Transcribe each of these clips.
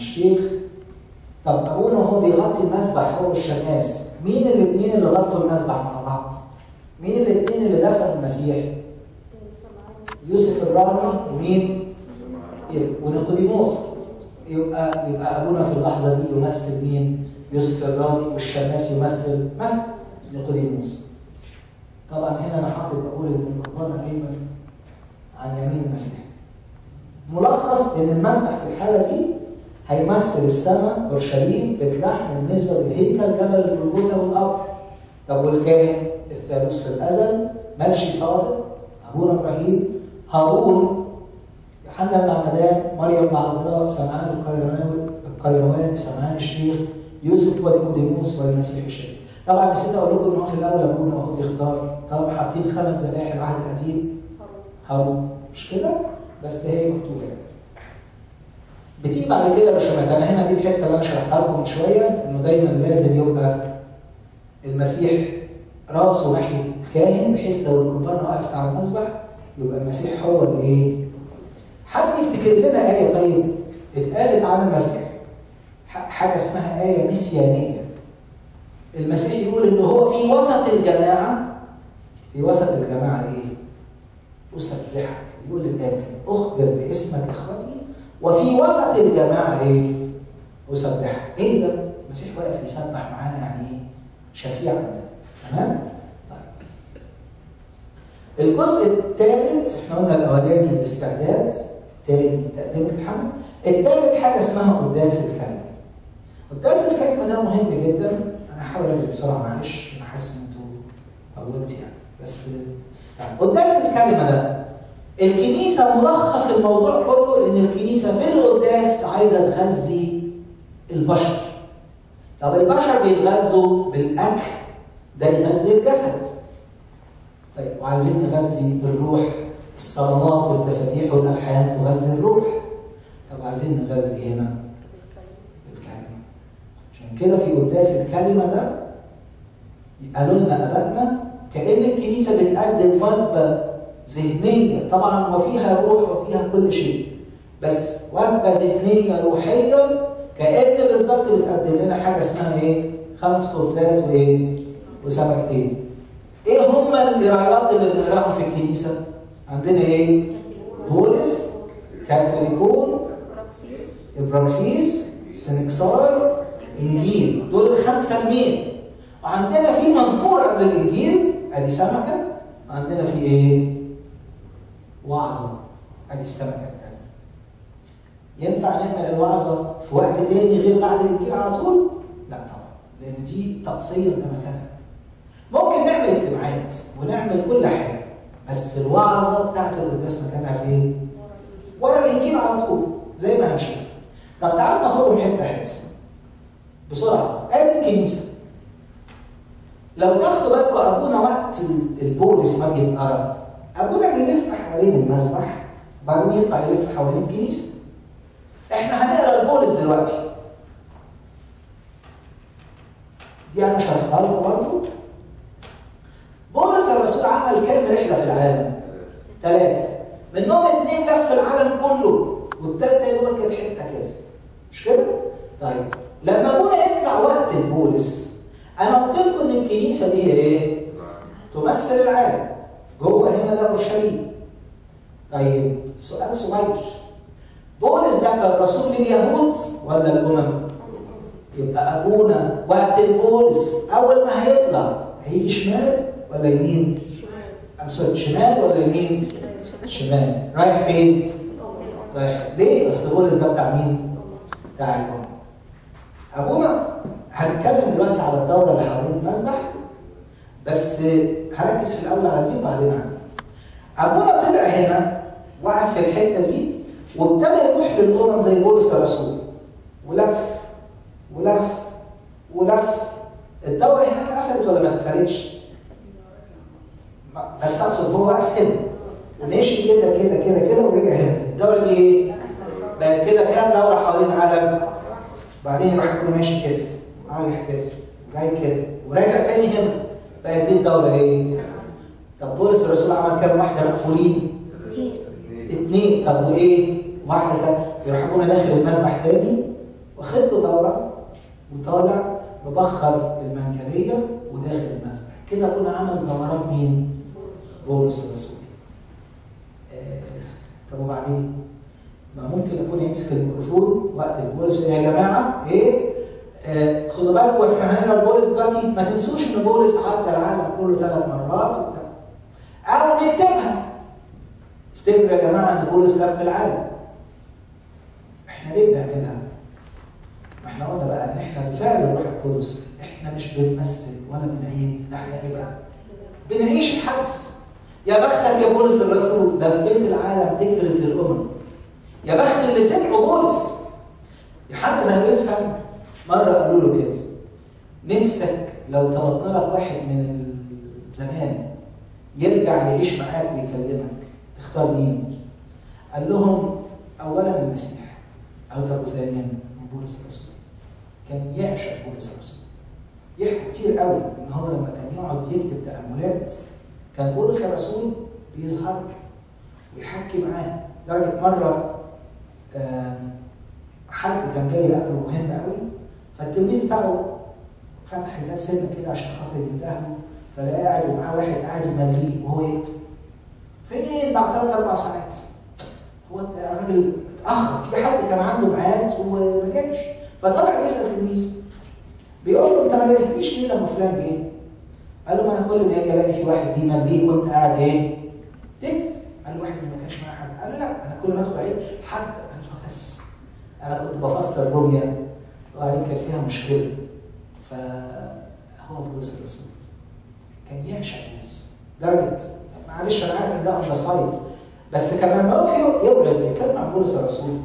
الشيخ طب ابونا وهو بيغطي المسبح هو والشماس مين الاثنين اللي غطوا المسبح مع بعض؟ مين الاثنين اللي دفنوا المسيح؟ يوسف الرامي ومين؟ ونيقوديموس يبقى يبقى ابونا في اللحظه دي يمثل مين؟ يوسف الرامي والشماس يمثل مثل نيقوديموس. طبعا هنا انا حاطط بقول ان القربان دايما عن يمين المسيح. ملخص ان المسبح في الحاله دي هيمثل السماء اورشليم بيت لحم بالنسبه للهيكل جبل الجلجثه والارض. طب والكاهن الثالوث في الازل ملشي صادق ابونا ابراهيم هارون يوحنا المعمدان مريم العذراء سمعان القيرواني القيرواني سمعان الشيخ يوسف ونيقوديموس والمسيح الشريف. طبعا نسيت اقول لكم ان هو في الاول ابونا وهو بيختار طبعا حاطين خمس ذبائح العهد القديم هارون مش كده؟ بس هي مكتوبه يعني. بتيجي بعد كده رسومات انا هنا دي الحته اللي انا شرحتها لكم من شويه انه دايما لازم يبقى المسيح راسه ناحيه الكاهن بحيث لو القربان وقفت على المذبح يبقى المسيح هو اللي ايه؟ حد يفتكر لنا ايه طيب اتقالت عن المسيح حاجه اسمها ايه مسيانيه المسيح يقول ان هو في وسط الجماعه في وسط الجماعه ايه؟ اسبحك يقول الاب اخبر باسمك اخوتي وفي وسط الجماعه ايه؟ اسبحك ايه ده؟ المسيح واقف يسبح معانا يعني ايه؟ شفيع تمام؟ طيب الجزء الثالث احنا قلنا الاولاني الاستعداد تاني تقدمه الحمل الثالث حاجه اسمها قداس الكلمه قداس الكلمه ده مهم جدا انا هحاول اجري بسرعه معلش انا حاسس ان انتوا طولت يعني بس يعني قداس الكلمه ده الكنيسه ملخص الموضوع كله ان الكنيسه في القداس عايزه تغذي البشر طب البشر بيتغذوا بالاكل ده يغذي الجسد طيب وعايزين نغذي الروح الصلوات والتسابيح والالحان تغذي الروح طب عايزين نغذي هنا الكلمه عشان كده في قداس الكلمه ده قالوا لنا ابائنا كان الكنيسه بتقدم وجبه ذهنيه طبعا وفيها روح وفيها كل شيء بس وجبه ذهنيه روحيه كان بالظبط بتقدم لنا حاجه اسمها ايه؟ خمس خبزات وايه؟ وسمكتين. ايه هم القرايات اللي بنقراهم في الكنيسه؟ عندنا ايه؟ بولس كاثوليكون ابراكسيس سنكسار انجيل دول الخمسه المين وعندنا في مزمور قبل الانجيل ادي سمكه وعندنا في ايه؟ وعظه ادي السمكه الثانيه ينفع نعمل الوعظه في وقت تاني غير بعد الانجيل على طول؟ لا طبعا لان دي تقصير ده مكانها ممكن نعمل اجتماعات ونعمل كل حاجه بس الوعظه بتاعت القداس مكانها فين؟ ورا الانجيل على طول زي ما هنشوف. طب تعالوا ناخدهم حته حته. بسرعه ادي الكنيسه. لو تاخدوا بالكم ابونا وقت البولس ما بيتقرا ابونا بيلف حوالين المذبح بعدين يطلع يلف حوالين الكنيسه. احنا هنقرا البولس دلوقتي. دي انا شرحتها لكم برضه بولس الرسول عمل كام رحله في العالم؟ ثلاثه منهم اثنين لف العالم كله والثالثه يا دوبك كانت حته كده مش كده؟ طيب لما ابونا يطلع وقت البولس انا قلت لكم ان الكنيسه دي ايه؟ تمثل العالم جوه هنا ده اورشليم طيب سؤال صغير بولس ده كان رسول لليهود ولا الامم؟ يبقى ابونا وقت البولس اول ما هيطلع هيجي شمال ولا يمين؟ شمال شمال ولا يمين؟ شمال رايح فين؟ رايح ليه؟ اصل بولس ده بتاع مين؟ بتاع الامم ابونا هنتكلم دلوقتي على الدوره اللي حوالين المذبح بس هركز في الاول على دي وبعدين على دي ابونا طلع هنا وقف في الحته دي وابتدى يروح للامم زي بولس الرسول ولف ولف ولف الدوره هنا قفلت ولا ما اتقفلتش؟ بس اقصد هو وقف هنا وماشي كده كده كده كده ورجع هنا الدوره دي ايه؟ بقت كده كام دوره حوالين العالم؟ بعدين يروح يكون ماشي كده رايح كده جاي كده وراجع تاني هنا بقت دي الدوره ايه؟ طب بولس الرسول عمل كام واحده مقفولين؟ اثنين طب وايه؟ واحده كده يروح ابونا داخل المسبح تاني واخد له دوره وطالع مبخر المنجليه وداخل المسبح كده ابونا عمل دورات مين؟ بولس الرسول آه، طب وبعدين؟ ما ممكن يكون يمسك الميكروفون وقت البولس يا جماعه ايه؟ آه خدوا بالكم احنا هنا بولس دلوقتي ما تنسوش ان بولس عدى العالم كله ثلاث مرات وبتاع او نكتبها افتكروا يا جماعه ان بولس لف العالم احنا ليه بنعملها؟ ما احنا قلنا بقى ان احنا بفعل الروح القدس احنا مش بنمثل ولا بنعيد ده احنا ايه بقى؟ بنعيش الحدث يا بختك يا بولس الرسول لفيت العالم تكرز للامم يا بخت اللي سمعوا بولس يوحنا زهبين فهم مره قالوا له كده نفسك لو طلبنا لك واحد من زمان يرجع يعيش معاك ويكلمك تختار مين؟ قال لهم اولا المسيح او طب ثانيا بولس الرسول كان يعشق بولس الرسول يحكوا كتير قوي ان هو لما كان يقعد يكتب تاملات كان بولس الرسول بيظهر ويحكي معاه لدرجه مره حد كان جاي يقابله مهم قوي فالتلميذ بتاعه فتح الباب سنه كده عشان خاطر يندهله فلقاه قاعد ومعاه واحد قاعد يمليه وهو يكتب فين بعد ثلاث اربع ساعات هو الراجل اتاخر في حد كان عنده ميعاد وما جاش فطلع بيسال تلميذه بيقول له انت ما جيتنيش ليه لما فلان جه؟ قال له ما انا كل ما اجي الاقي في واحد بيمليه وانت قاعد ايه؟ تكتب قال له واحد ما كانش معاه حد قال له لا انا كل ما ادخل عيد حد قال له بس انا كنت بفسر روميا وبعدين كان فيها مشكله فهو بولس الرسول كان يعشق الناس درجه معلش انا عارف ان ده اون سايد بس كان لما يقف يورز يتكلم عن بولس الرسول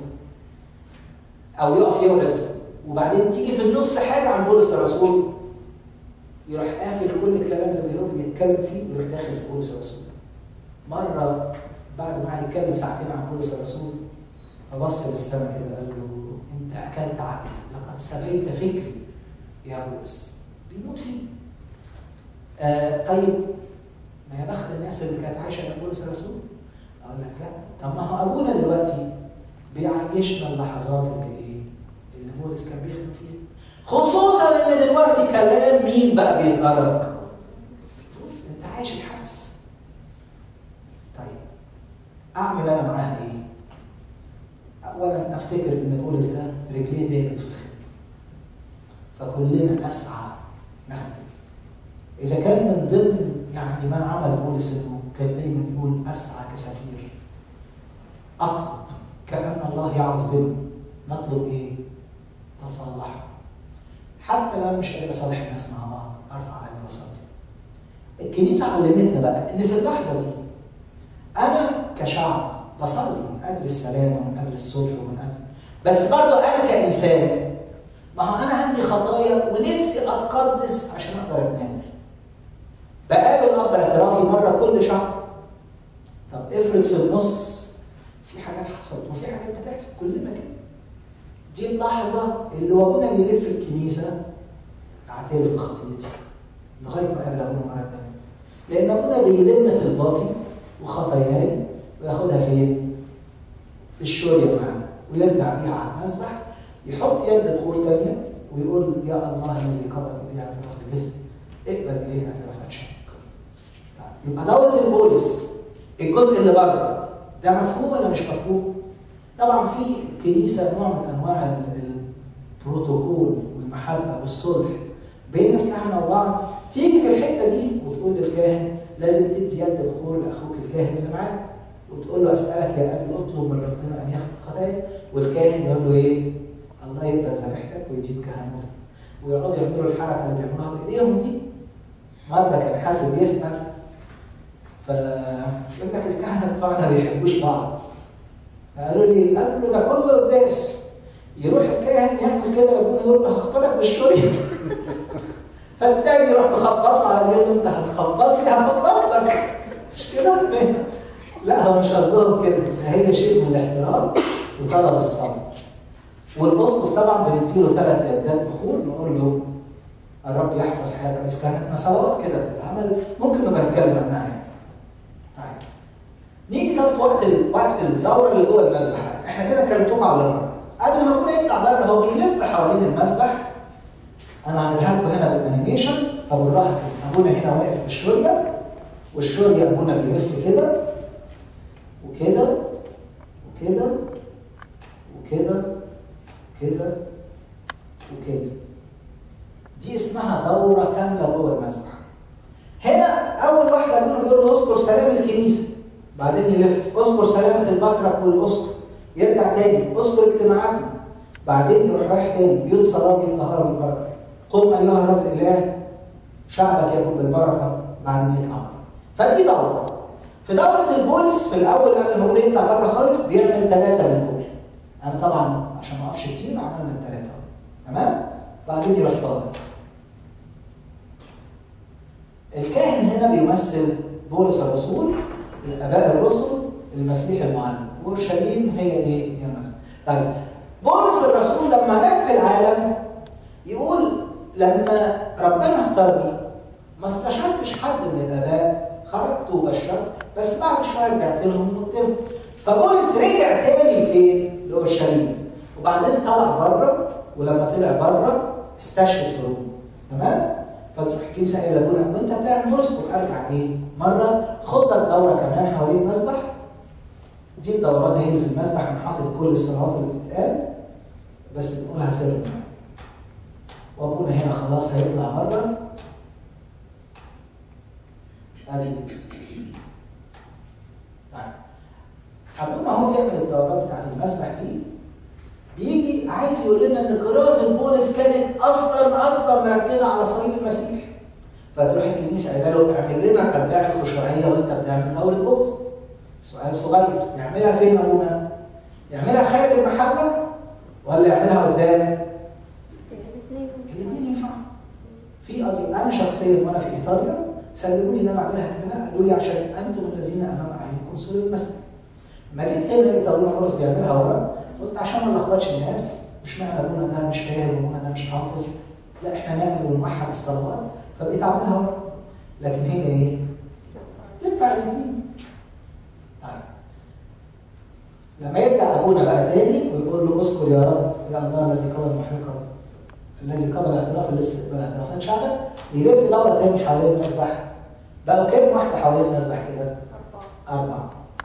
او يقف يورز وبعدين تيجي في النص حاجه عن بولس الرسول يروح قافل كل الكلام اللي بيروح بيتكلم فيه ويروح داخل في بولس الرسول مره بعد ما يتكلم ساعتين عن بولس الرسول فبص للسماء كده قال له انت اكلت عقلي لقد سبيت فكري يا بولس بيموت فيه آه طيب ما يا بخت الناس اللي كانت عايشه مع بولس الرسول اقول لك لا طب ما هو ابونا دلوقتي بيعيشنا اللحظات اللي ايه اللي بولس كان بيخدم فيها خصوصا ان دلوقتي كلام مين بقى بيتقرب بولس انت عايش الحدث طيب اعمل انا معاها ايه اولا افتكر ان بولس ده رجليه دايما في الخدمه فكلنا نسعى نخدم اذا كان من ضمن يعني ما عمل بولس انه كان دايما يقول اسعى كسفير اطلب كان الله يعظ بنا نطلب ايه؟ تصالح حتى لو مش قادر اصالح الناس مع بعض ارفع قلبي واصلي الكنيسه علمتنا بقى ان في اللحظه دي انا كشعب بصلي من اجل السلام ومن اجل الصلح ومن اجل بس برضه انا كانسان ما هو انا عندي خطايا ونفسي اتقدس عشان اقدر اتناول بقابل اب اعترافي مره كل شهر طب افرض في النص في حاجات حصلت وفي حاجات بتحصل كلنا كده دي اللحظه اللي وابونا بيلف في الكنيسه اعترف بخطيتي لغايه ما اقابل ابونا مره ثانيه لان ابونا بيلم طلباتي وخطاياي وياخدها فين؟ في الشوريه معانا ويرجع بيها على المسبح يحط يد بخور ثانيه ويقول يا الله الذي قبل الي اعتراف الجسم اقبل اليك اعتراف شك يبقى دورة البولس الجزء اللي بره ده مفهوم ولا مش مفهوم؟ طبعا في الكنيسه نوع من انواع البروتوكول والمحبه والصلح بين الكهنه وبعض تيجي في الحته دي وتقول للكاهن لازم تدي يد بخور لاخوك الكاهن اللي معاك وتقول له اسالك يا ابي اطلب من ربنا ان ياخد خطايا والكاهن يقول له ايه؟ الله يقبل ذبيحتك ويديك كهنوتك ويقعدوا يعملوا الحركه اللي بيعملوها بايديهم دي مره كان حد بيسال فيقول لك الكهنه بتوعنا ما بيحبوش بعض قالوا لي قالوا له ده كله قداس يروح الكاهن يعمل كده ربنا يقول له هخبرك بالشوريه فالتاني يروح مخبط على يقول له انت هتخبط لي هخبط لك مش كده لا هو مش قصدهم كده هي شيء من الاحترام وطلب الصبر والاسقف طبعا بنديله ثلاث يدات بخور نقول له الرب يحفظ حياه رئيس كهنتنا صلوات كده بتتعمل ممكن نبقى نتكلم عنها يعني. طيب نيجي طب في وقت وقت الدوره اللي جوه المذبح احنا كده كلمتكم على الرب قبل ما ابونا يطلع بره هو بيلف حوالين المسبح انا عاملها لكم هنا بالانيميشن فبالراحه كده ابونا هنا واقف بالشوريه والشوريه ابونا بيلف كده وكده وكده وكده كده وكده دي اسمها دورة كاملة جوه المسبح هنا أول واحدة ابونا بيقول له اذكر سلام الكنيسة بعدين يلف اذكر سلامة البطرك والأسقف يرجع تاني اذكر اجتماعاتنا بعدين يروح رايح تاني بيقول صلاة بالطهارة بالبركة قم أيها الرب الإله شعبك يكون بالبركة بعدين يطلع فدي دورة في دورة البولس في الأول قبل ما يقول يطلع بره خالص بيعمل ثلاثة من دول أنا طبعا عشان ما أقفش كتير عملنا الثلاثة تمام؟ بعدين يروح طالع الكاهن هنا بيمثل بولس الرسول الاباء الرسل المسيح المعلم اورشليم هي ايه؟ هي مثلا طيب بولس الرسول لما جه في العالم يقول لما ربنا اختارني ما استشرتش حد من الاباء خرجت وبشرت بس بعد شويه رجعت لهم وقلت لهم فبولس رجع تاني فين؟ لاورشليم وبعدين طلع بره ولما طلع بره استشهد في روما تمام؟ فتروح الكنيسه قايله لابونا وانت بتعمل اذكر ارجع ايه؟ مره خد لك دوره كمان حوالين المسبح دي الدورات هي اللي في المسبح انا حاطط كل الصلوات اللي بتتقال بس بنقولها سر وابونا هنا خلاص هيطلع بره ادي طيب ابونا هو بيعمل الدورات بتاعت المسبح دي بيجي عايز يقول لنا ان كراسه بولس كانت اصلا اصلا مركزه على صليب المسيح فتروح الكنيسه قايله له اعمل لنا تربيع الخشوعيه وانت بتعمل دوره بولس سؤال صغير يعملها فين ابونا؟ يعملها خارج المحله ولا يعملها قدام؟ الاثنين ينفعوا في قضيه انا شخصيا وانا في ايطاليا سلموني ان انا اعملها هنا قالوا لي عشان انتم الذين امام اعينكم صلوا المسجد ما جيت هنا لقيت ابونا خلاص بيعملها ورا قلت عشان ما نلخبطش الناس مش معنى ابونا ده مش فاهم وابونا ده مش حافظ لا احنا نعمل ونوحد الصلوات فبقيت اعملها ورا لكن هي ايه؟ تنفع الاثنين طيب لما يرجع ابونا بقى تاني ويقول له اذكر يا رب يا الله الذي قبل محرقه الذي قبل اعتراف الاستقبال اعترافات شعبك يلف دوره تاني حوالين المسبح بقوا كام واحده حوالين المسبح كده؟ اربعه اربعه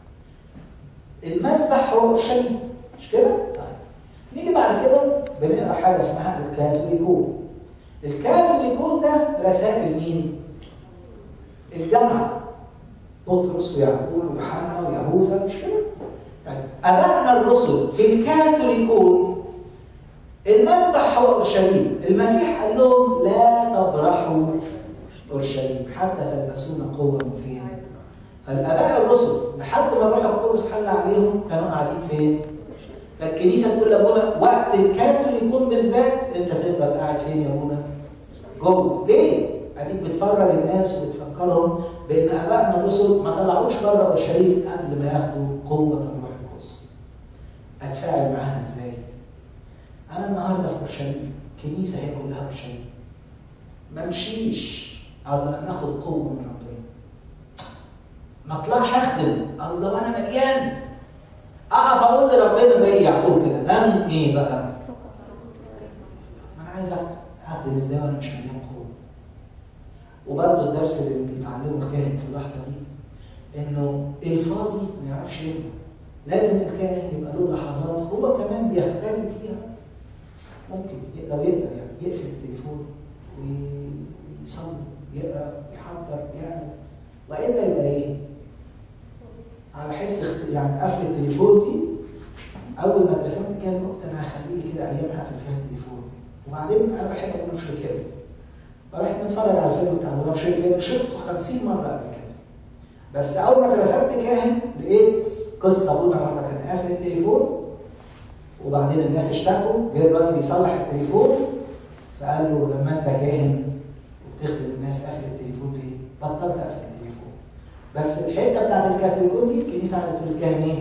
المسبح هو اورشليم مش كده؟ طيب نيجي بعد كده بنقرا حاجه اسمها الكاثوليكون الكاثوليكون ده رسائل مين؟ الجامعه بطرس ويعقوب ويوحنا ويهوذا مش كده؟ طيب ابائنا الرسل في الكاثوليكون المذبح هو اورشليم، المسيح قال لهم لا تبرحوا اورشليم حتى تلبسون قوه فيها. فالاباء الرسل لحد ما الروح القدس حل عليهم كانوا قاعدين فين؟ فالكنيسه تقول لابونا وقت الكاثوليكون بالذات انت تفضل قاعد فين يا ابونا؟ جوه، ليه؟ اديك بتفرج الناس وبتفكرهم بان ابائنا الرسل ما طلعوش بره اورشليم قبل ما ياخدوا قوه الروح القدس. اتفاعل معاها ازاي؟ انا النهارده في اورشليم، كنيسه هي كلها اورشليم. ما امشيش على ما ناخد قوه من ربنا. ما اطلعش اخدم، الله انا مليان. اقف اقول لربنا زي يعقوب كده، لن ايه بقى؟ ما انا عايز اخدم، اخدم ازاي وانا مش مليان قوه؟ وبرضه الدرس اللي بيتعلمه الكاهن في اللحظه دي انه الفاضي ما يعرفش يبني لازم الكاهن يبقى له لحظات هو كمان بيختلف فيها ممكن لو يقدر يعني يقفل التليفون ويصلي يقرا يحضر يعمل والا يبقى ايه؟ على حس يعني قفل التليفون دي اول ما اترسمت كده قلت انا هخليه كده ايام هقفل فيها التليفون وبعدين انا بحب اكون مش كده فرحت متفرج على الفيلم بتاع غلام شريف شفته 50 مره قبل كده بس اول ما اترسمت كاهن لقيت قصه ابونا مره كان قافل التليفون وبعدين الناس اشتكوا جه الراجل يصلح التليفون فقال له لما انت كاهن وبتخدم الناس قافل التليفون ليه؟ بطلت اقفل التليفون بس الحته بتاعت الكاثوليكون دي الكنيسه عايزه تقول الكاهن ايه؟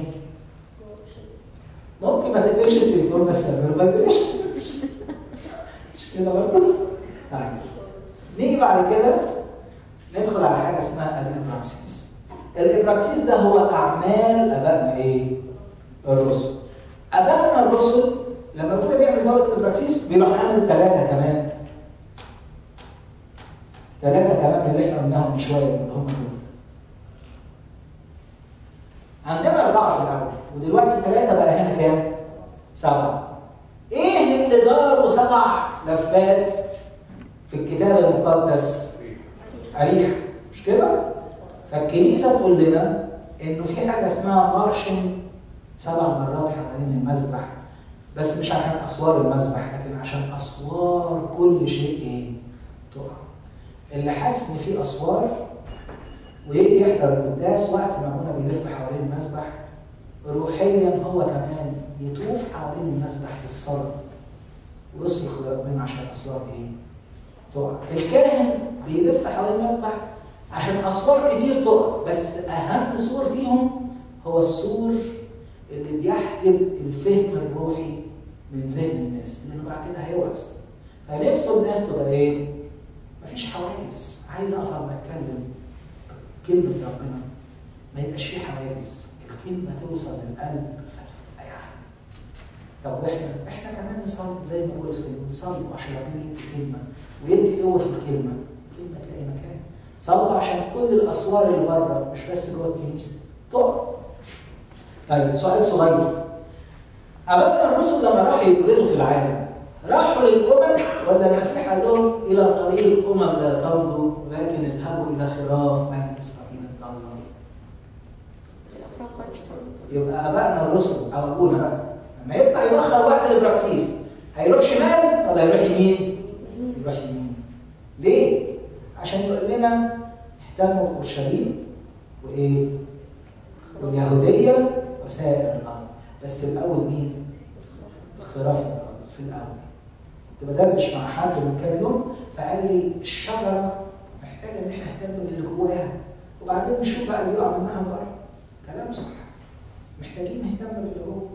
ممكن ما تقفلش التليفون بس ما يقفلش مش كده برضه؟ طيب نيجي بعد كده ندخل على حاجه اسمها الابراكسيس. الابراكسيس ده هو اعمال ابائنا ايه؟ الرسل. ابائنا الرسل لما ابونا بيعمل دوره الابراكسيس بيروح عامل ثلاثه كمان ثلاثه كمان اللي احنا قلناهم من شويه اللي هم دول عندنا اربعه في الاول ودلوقتي ثلاثه بقى هنا كام؟ سبعه ايه اللي داروا سبع لفات في الكتاب المقدس؟ أريحة مش كده؟ فالكنيسة تقول لنا إنه في حاجة اسمها مارشن سبع مرات حوالين المذبح بس مش عشان أسوار المذبح لكن عشان أسوار كل شيء إيه؟ تقع. اللي حاسس إن في أسوار ويجي يحضر القداس وقت ما ابونا بيلف حوالين المذبح روحيا هو كمان يطوف حوالين المذبح في الصلاة ويصرخ لربنا عشان الأسوار إيه؟ تقع. الكاهن بيلف حوالين المذبح عشان اسوار كتير تقع بس اهم سور فيهم هو السور اللي بيحجب الفهم الروحي من ذهن الناس لانه بعد كده هيوعظ فنفسه الناس تبقى ايه؟ مفيش حواجز عايز اقف لما اتكلم كلمه ربنا ما يبقاش فيه حواجز الكلمه توصل للقلب فرق يعني طب واحنا احنا كمان نصلي زي ما بولس كده نصلي عشان ربنا يدي كلمه ويدي قوه في الكلمه الكلمه تلاقي مكان صلوا عشان كل الاسوار اللي بره مش بس جوه الكنيسه تقع طيب سؤال صغير ابدا الرسل لما راحوا يبرزوا في العالم راحوا للامم ولا المسيح قال لهم الى طريق الامم لا تمضوا ولكن اذهبوا الى خراف بني اسرائيل الضاله يبقى ابائنا الرسل او ابونا بقى لما يطلع يبخر وقت البراكسيس هيروح شمال ولا هيروح يمين؟ يروح يمين ليه؟ عشان يقول لنا اهتموا باورشليم وايه؟ واليهوديه وسائر الارض بس الاول مين؟ خراف الارض في الاول كنت بدردش مع حد من كام يوم فقال لي الشجره محتاجه ان احنا نهتم باللي جواها وبعدين نشوف بقى اللي يقع منها بره كلام صح محتاجين نهتم باللي جوه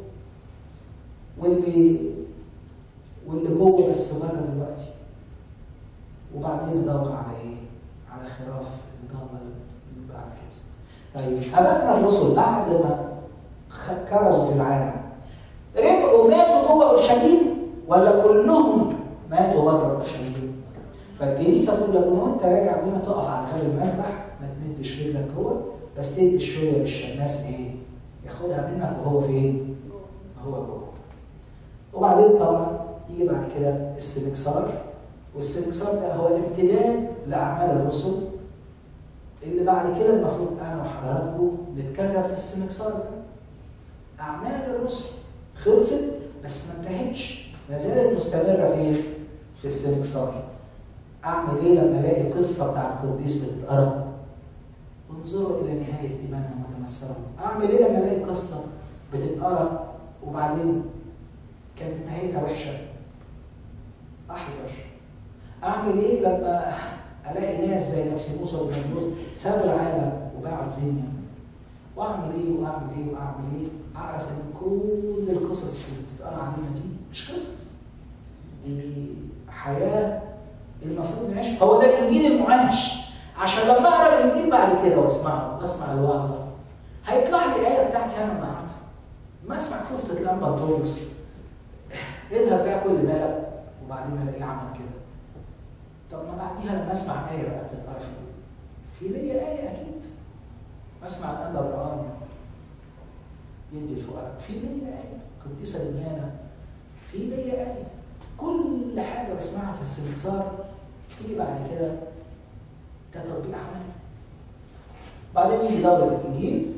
واللي واللي جوه بس بره دلوقتي وبعدين ندور على ايه؟ على خراف الضاله اللي بعد كده. طيب ابائنا الرسل بعد ما كرزوا في العالم رجعوا ماتوا جوه اورشليم ولا كلهم ماتوا بره اورشليم؟ فالكنيسه تقول لك وانت راجع قبل ما تقف على باب المسبح ما تمدش رجلك جوه بس تدي شويه للشماس ايه؟ ياخدها منك وهو فين؟ هو جوه. وبعدين طبعا يجي بعد كده السنكسار والسنكسار ده هو امتداد لاعمال الرسل اللي بعد كده المفروض انا وحضراتكم نتكلم في السنكسار ده اعمال الرسل خلصت بس ما انتهتش ما زالت مستمره فين؟ في السنكسار اعمل ايه لما الاقي قصه بتاعت قديس بتتقرا؟ انظروا الى نهايه ايمانهم وتمثلوا اعمل ايه لما الاقي قصه بتتقرا وبعدين كانت نهايتها وحشه احذر اعمل ايه لما الاقي ناس زي ماكسيموس وبنيوس سابوا العالم وباعوا الدنيا واعمل ايه واعمل ايه واعمل ايه اعرف ان كل القصص اللي بتتقرا علينا دي مش قصص دي حياه المفروض نعيشها هو ده الانجيل المعاش عشان لما اقرا الانجيل بعد كده واسمعه واسمع الوعظه هيطلع لي ايه بتاعتي انا النهارده ما اسمع قصه لامبا انطونيوس اذهب بيع كل مالك وبعدين الاقيه عمل كده طب ما بعديها لما اسمع ايه بقى بتتقرا في ليا ايه اكيد اسمع الانبا ابراهام يدي الفقراء في ليا ايه قديسه دميانه في ليا ايه كل حاجه بسمعها في السمسار تيجي بعد كده ده تطبيق عملي بعدين يجي دورة الإنجيل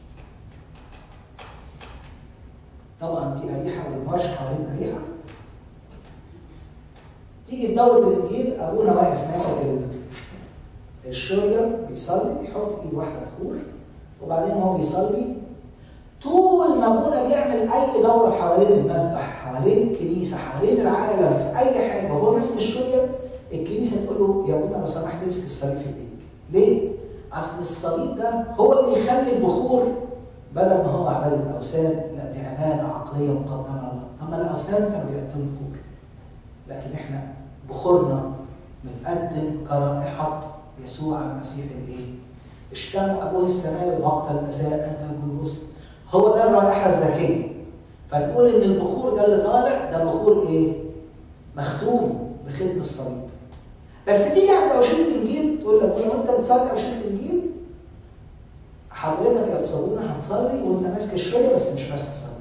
طبعا دي أريحة والمارش حوالين أريحة تيجي في دورة الإنجيل أبونا واقف ماسك الشوية بيصلي بيحط إيد واحدة بخور وبعدين هو بيصلي طول ما ابونا بيعمل اي دوره حوالين المذبح حوالين الكنيسه حوالين العالم في اي حاجه وهو ماسك الشويه الكنيسه تقول له يا ابونا لو سمحت امسك الصليب في ايديك ليه؟ اصل الصليب ده هو اللي يخلي البخور بدل ما هو عباده الاوثان لا دي عباده عقليه مقدمه لله اما الاوثان كانوا بيقدموا بخور لكن احنا بخورنا متقدم كرائحه يسوع المسيح الايه؟ اشتموا ابوه السماوي وقت المساء انت الجلوس هو ده الرائحه الذكيه فنقول ان البخور ده اللي طالع ده بخور ايه؟ مختوم بختم الصليب بس تيجي عند اوشيه الانجيل تقول لك وانت بتصلي اوشيه الانجيل حضرتك يا تصلينا هتصلي وانت ماسك الشويه بس مش ماسك الصليب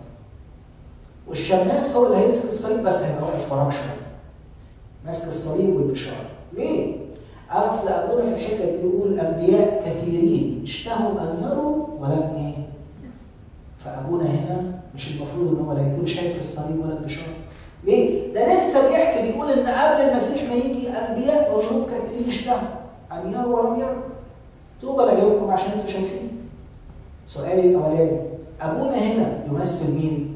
والشماس هو اللي هيمسك الصليب بس هيبقى واقف وراك شويه ماسك الصليب والبشاره ليه؟ اصل ابونا في الحته دي بيقول انبياء كثيرين اشتهوا ان يروا ولم ايه؟ فابونا هنا مش المفروض ان هو لا يكون شايف الصليب ولا البشاره ليه؟ ده لسه بيحكي بيقول ان قبل المسيح ما يجي انبياء وملوك كثيرين اشتهوا ان يروا ولم يروا طوبى لعيونكم عشان انتوا شايفين سؤالي الاولاني ابونا هنا يمثل مين؟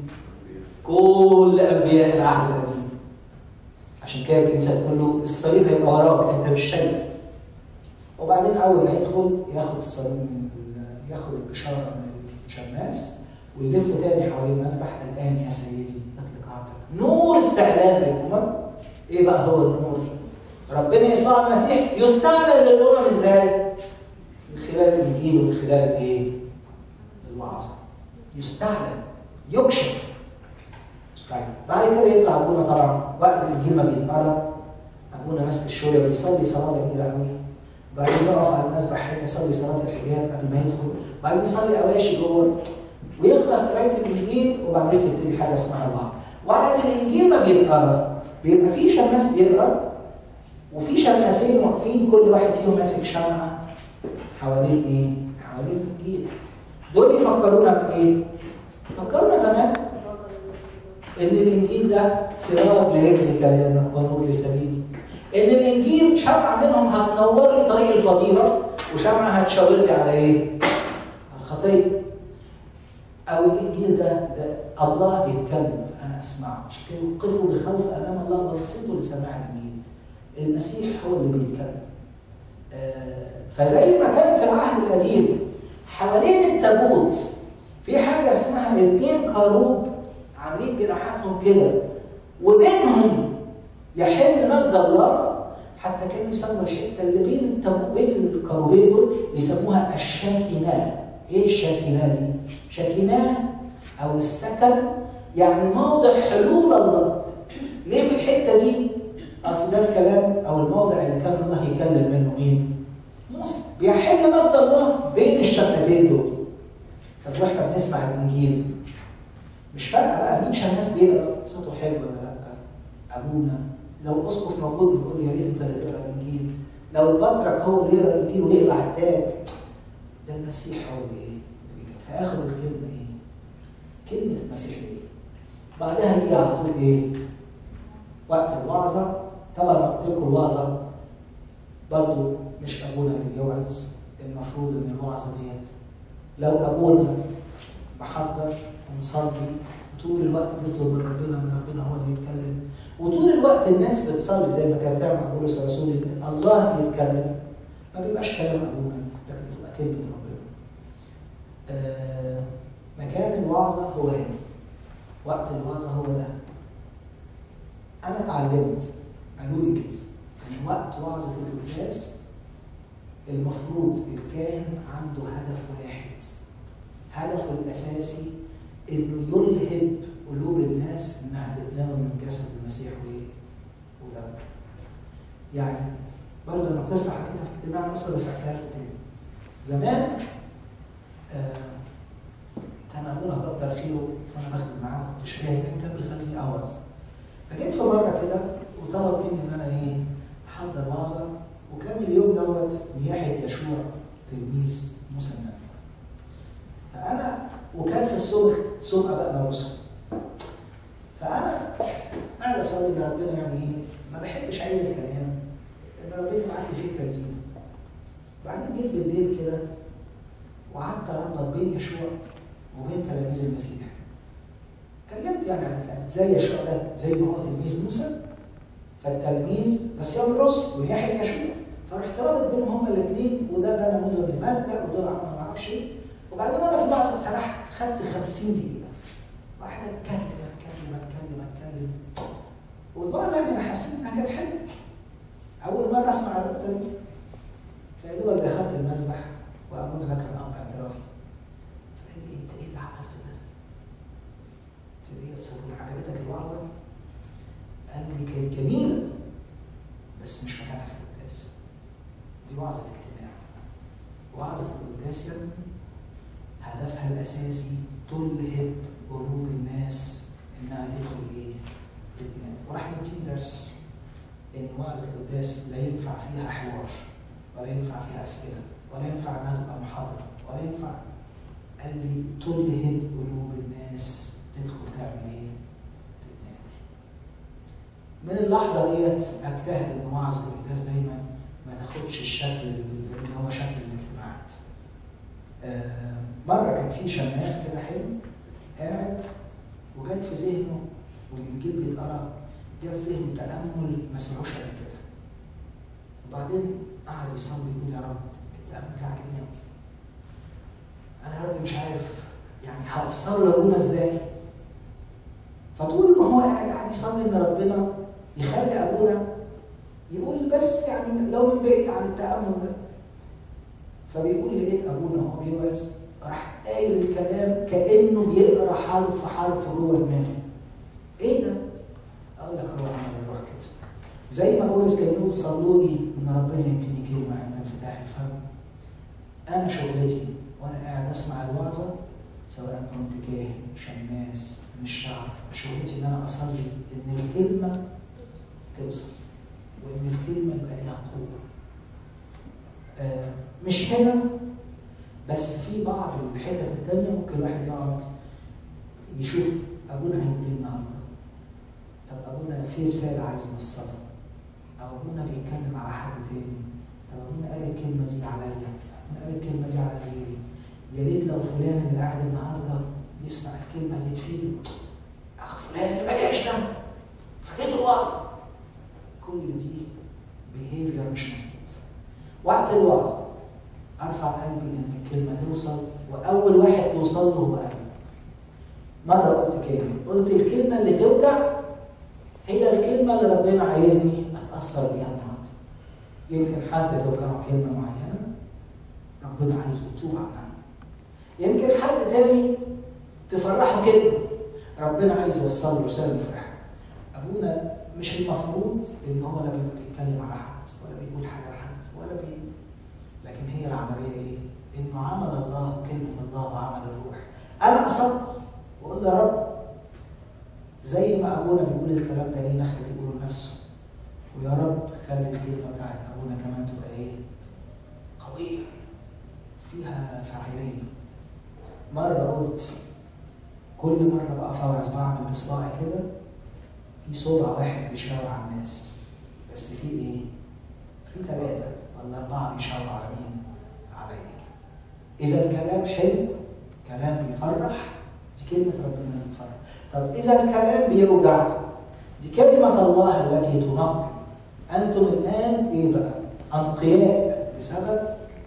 كل انبياء العهد القديم عشان كده الكنيسه تقول له الصليب هيبقى وراك انت مش شايف وبعدين اول ما يدخل ياخد الصليب من ال- ياخد البشاره من الشماس ويلف تاني حوالين المذبح الان يا سيدي اطلق عبدك نور استعلان للامم ايه بقى هو النور؟ ربنا يسوع المسيح يستعمل للامم ازاي؟ من خلال الانجيل ومن خلال الايه؟ الوعظه يستعلن يكشف طيب بعد كده يطلع ابونا طبعا وقت الانجيل ما بيتقرا ابونا ماسك الشورى بيصلي صلاه جميله قوي بعدين يقف على المسبح هنا يصلي صلاه الحجاب قبل ما يدخل بعدين يصلي اواشي جوه ويخلص قرايه الانجيل وبعدين تبتدي حاجه اسمها الوعظ وقت الانجيل ما بيتقرا بيبقى في شماس بيقرا وفي شماسين واقفين كل واحد فيهم ماسك شمعه حوالين ايه؟ حوالين الانجيل دول يفكرونا بايه؟ فكرونا زمان ان الانجيل ده سراج لرجل كلامك ونور لسبيلي ان الانجيل شمعه منهم هتنور لي طريق الفضيله وشمعه هتشاور لي على ايه؟ على الخطيه او الانجيل ده, ده الله بيتكلم انا اسمعه عشان كده وقفوا بخوف امام الله وانصتوا لسماع الانجيل المسيح هو اللي بيتكلم آه، فزي ما كان في العهد القديم حوالين التابوت في حاجه اسمها الاثنين كروب عاملين جناحاتهم كده وبينهم يحل مجد الله حتى كانوا يسموا الحته اللي بين التابوت بين الكروبين دول يسموها الشاكناه ايه الشاكناه دي؟ شاكناه او السكن يعني موضع حلول الله ليه في الحته دي؟ اصل ده الكلام او الموضع اللي كان الله يكلم منه مين؟ موسى بيحل مجد الله بين الشفتين دول طب واحنا بنسمع الانجيل مش فارقه بقى مين شماس بيقرا صوته حلو ولا لا ابونا لو الاسقف موجود بيقول يا ريت انت اللي تقرا الانجيل لو البطرك هو اللي يقرا الانجيل ويقلع التاج ده المسيح هو اللي ايه؟ فاخد الكلمه ايه؟ كلمه المسيح ايه؟ بعدها يجي على طول ايه؟ وقت الوعظه طبعا قلت لكم الوعظه برضه مش ابونا اللي بيوعظ المفروض ان الوعظه ديت لو ابونا محضر ومصلي وطول الوقت بيطلب من ربنا من ربنا هو اللي يتكلم وطول الوقت الناس بتصلي زي ما كانت تعمل مع بولس الرسول ان الله يتكلم ما بيبقاش كلام ابونا لكن بتبقى كلمه ربنا. آه مكان الوعظه هو هنا. وقت الوعظه هو ده. انا اتعلمت قالوا لي كده ان وقت وعظه القداس المفروض الكاهن عنده هدف واحد هدفه الاساسي انه يلهب قلوب الناس انها تتناول من جسد المسيح وايه؟ ودمه. يعني برضه انا قصه حكيتها في اجتماع مصر بس احكيها لكم تاني. زمان آه كان ابونا كتر خيره وانا بخدم معاه ما كنتش فاهم كان بيخليني اوعظ. فجيت في مره كده وطلب مني ان انا ايه؟ احضر وعظه وكان اليوم دوت نياحه يشوع تلميذ موسى النبي. فانا وكان في الصبح سمعه بقى برسل. فانا قاعد اصلي لربنا يعني ايه؟ ما بحبش اي كلام ان ربنا يبعت لي فكره جديده. بعدين جيت بالليل كده وقعدت اربط بين يشوع وبين تلاميذ المسيح. كلمت يعني عن زي يشوع ده زي ما هو تلميذ موسى فالتلميذ ده صيام الرسل ونياحه يشوع فرحت رابط بينهم هما الاثنين وده بنى مدن لملجا ودول عملوا ما اعرفش ايه وبعدين وانا في اللحظه سرحت خدت 50 دقيقه واحده اتكلم اتكلم اتكلم اتكلم والبعض يعني انا حسيت انها كانت حلوه اول مره اسمع النقطه دي فيا دوبك دخلت المسبح وابونا ده كان اب اعترافي فقال لي انت ايه اللي عملته ده؟ قلت له ايه يا صابون عجبتك الوعظه؟ قال لي كانت جميله بس مش مكانها في القداس دي وعظه اجتماع وعظه القداس يا ابني هدفها الاساسي تلهب قلوب الناس انها تدخل ايه؟ تتنام وراح مديني درس ان وعظه القداس لا ينفع فيها حوار ولا ينفع فيها اسئله ولا ينفع انها تبقى محاضره ولا ينفع قال لي تلهب قلوب الناس تدخل تعمل ايه؟ تتنام من اللحظه ديت اجتهد ان وعظه القداس دايما ما تاخدش الشكل اللي هو شكل الاجتماعات. آه مره كان في شماس كده حلو قاعد وجت في ذهنه والانجيل بيتقرا جه في ذهنه تامل ما سمعوش قبل كده. وبعدين قعد يصلي يقول يا رب التامل ده عاجبني قوي. انا يا رب مش عارف يعني هوصله لابونا ازاي؟ فطول ما هو قاعد قاعد يصلي ان ربنا يخلي ابونا يقول بس يعني لو من بعيد عن التامل ده فبيقول لقيت ابونا وهو بيوعظ راح قايل الكلام كانه بيقرا حرف حرف جوه دماغي ايه ده؟ اقول لك هو عمل الروح كده زي ما بولس كان يقول صلوا لي ان ربنا يديني كلمه عند انفتاح الفم انا شغلتي وانا قاعد اسمع الوعظه سواء كنت كاهن شماس من الشعب شغلتي ان انا اصلي ان الكلمه توصل وان الكلمه يبقى ليها قوه آه مش هنا بس في بعض الحتت التانية ممكن الواحد يقعد يشوف ابونا هيقول ايه النهارده طب ابونا في رساله عايز يوصلها او ابونا بيتكلم على حد تاني طب ابونا قال الكلمه دي عليا ابونا قال الكلمه دي على غيري يا ريت لو فلان اللي قاعد النهارده يسمع الكلمه دي تفيده اخ فلان اللي ما جاش ده فاتته الوعظه كل دي بيهيفير مش مظبوط وقت الوعظه ارفع قلبي ان الكلمه توصل واول واحد توصل له هو انا مره قلت كلمه قلت الكلمه اللي توجع هي الكلمه اللي ربنا عايزني اتاثر بيها النهارده يمكن حد توجعه كلمه معينه ربنا عايزه يتوب عنها يمكن حد تاني تفرحه كده ربنا عايز يوصل له رساله يفرحها ابونا مش المفروض ان هو لا بيتكلم على حد ولا بيقول حاجه لحد ولا بي لكن هي العمليه ايه؟ انه عمل الله وكلمه الله وعمل الروح انا اصلي واقول له يا رب زي ما ابونا بيقول الكلام ده ليه نخلي يقوله لنفسه ويا رب خلي الكلمه بتاعت ابونا كمان تبقى ايه؟ قويه فيها فاعليه مره قلت كل مره بقف اوعظ بعمل بصباعي كده في صبع واحد بيشاور على الناس بس في ايه؟ في ثلاثه ولا اربعه بيشاوروا على مين؟ عليا اذا الكلام حلو كلام بيفرح دي كلمه ربنا بتفرح طب اذا الكلام بيوجع دي كلمه الله التي تنقي انتم الان ايه بقى؟ انقياء بسبب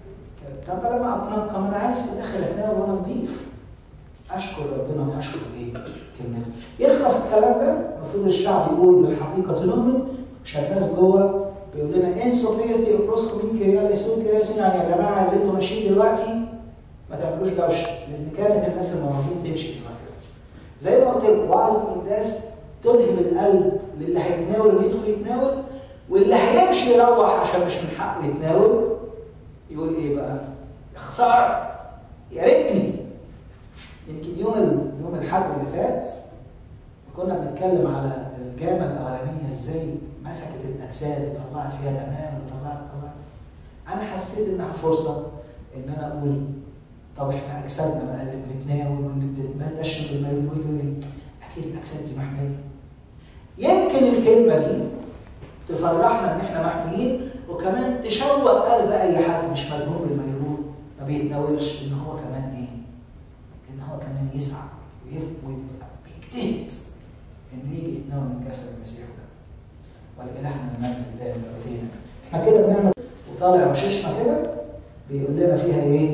طب لما اتنقى ما انا عايز في الاخر اتناول وانا نضيف اشكر ربنا واشكر ايه؟ كلمته. يخلص الكلام ده المفروض الشعب يقول بالحقيقه نؤمن شماس جوه بيقول لنا ان صوفيتي اوبروسكو مين كرياليسون كرياليسون يعني يا جماعه اللي انتم ماشيين دلوقتي ما تعملوش دوشه لان كانت الناس الموازين تمشي دلوقتي. زي ما قلت لكم وعظه القداس تلهم القلب للي هيتناول اللي يدخل يتناول واللي هيمشي يروح عشان مش من حقه يتناول يقول ايه بقى؟ يا خساره يا ريتني يمكن يوم يوم الحد اللي فات كنا بنتكلم على الجامعه الاولانيه ازاي مسكت الاجساد وطلعت فيها تمام وطلعت طلعت انا حسيت انها فرصه ان انا اقول طب احنا اجسادنا بقى اللي بنتناول واللي بنشرب الماء واللي اكيد الاجساد دي محميه يمكن الكلمه دي تفرحنا ان احنا محميين وكمان تشوق قلب اي حد مش مدهون بالميرون ما بيتناولش ان هو كمان ايه؟ ان هو كمان يسعى ويبقى بيجتهد انه يجي يتناول من جسد المسيح ده. ولإلهنا المجد الدائم الابدين. احنا كده بنعمل وطالع وششنا كده بيقول لنا فيها ايه؟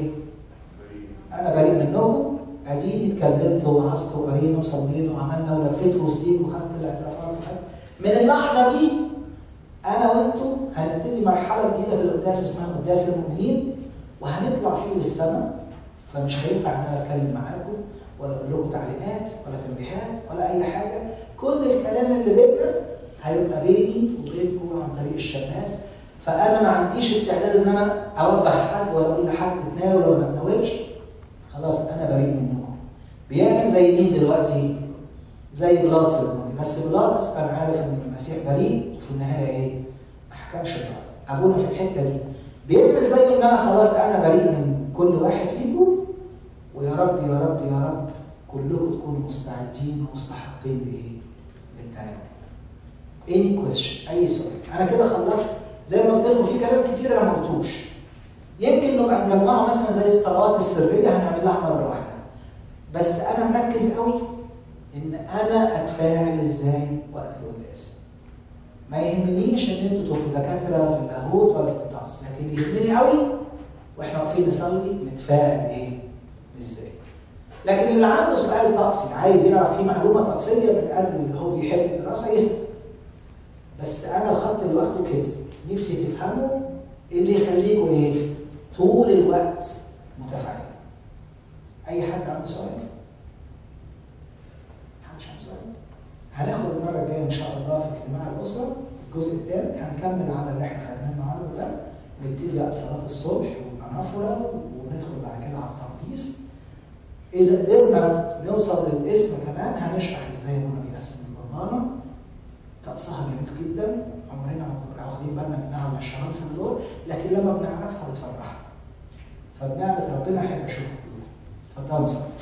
انا بريء منكم اديني اتكلمت ووعظت وقرينا وصلينا وعملنا ولفيت وسطيك وخدت الاعترافات وخدت من اللحظه دي انا وانتم هنبتدي مرحله جديده في القداس اسمها قداس المؤمنين وهنطلع فيه للسماء فمش هينفع ان انا اتكلم معاكم ولا اقول لكم تعليمات ولا تنبيهات ولا اي حاجه كل الكلام اللي بيننا هيبقى بيني وبينكم عن طريق الشماس فانا ما عنديش استعداد ان انا اوبخ حد ولا اقول لحد تناول ولا ما تناولش خلاص انا بريء منكم بيعمل زي مين دلوقتي؟ زي بيلاطس الماضي بس بيلاطس كان عارف ان المسيح بريء وفي النهايه ايه؟ ما حكمش البعض ابونا في الحته دي بيعمل زي ان انا خلاص انا بريء من كل واحد فيكم ويا رب يا رب يا رب كلكم تكونوا مستعدين ومستحقين لايه؟ للتناول. اني كويشن اي سؤال انا كده خلصت زي ما قلت لكم في كلام كتير انا ما قلتوش يمكن نبقى نجمعه مثلا زي الصلوات السريه هنعمل لها مره واحده بس انا مركز قوي ان انا اتفاعل ازاي وقت القداس ما يهمنيش ان انتوا تبقوا دكاتره في اللاهوت ولا في الطقس لكن يهمني قوي واحنا واقفين نصلي نتفاعل ايه ازاي لكن اللي عنده سؤال طقسي عايز يعرف فيه معلومه طقسيه من اجل اللي هو بيحب الدراسه يسال بس انا الخط اللي واخده كده نفسي تفهموا اللي يخليكوا ايه طول الوقت متفاعلين اي حد عنده سؤال محدش عنده سؤال هناخد المره الجايه ان شاء الله في اجتماع الاسره الجزء الثالث هنكمل على اللي احنا خدناه النهارده ده نبتدي بقى بصلاه الصبح والانافوره وندخل بعد كده على التقديس اذا قدرنا نوصل للاسم كمان هنشرح ازاي هما بيقسم القربانه طقسها جميل جدا عمرنا ما كنا واخدين بالنا منها ولا الشمامسه دول لكن لما بنعرفها بتفرحنا فبنعمه ربنا احب اشوفكم كلكم اتفضلوا صلوا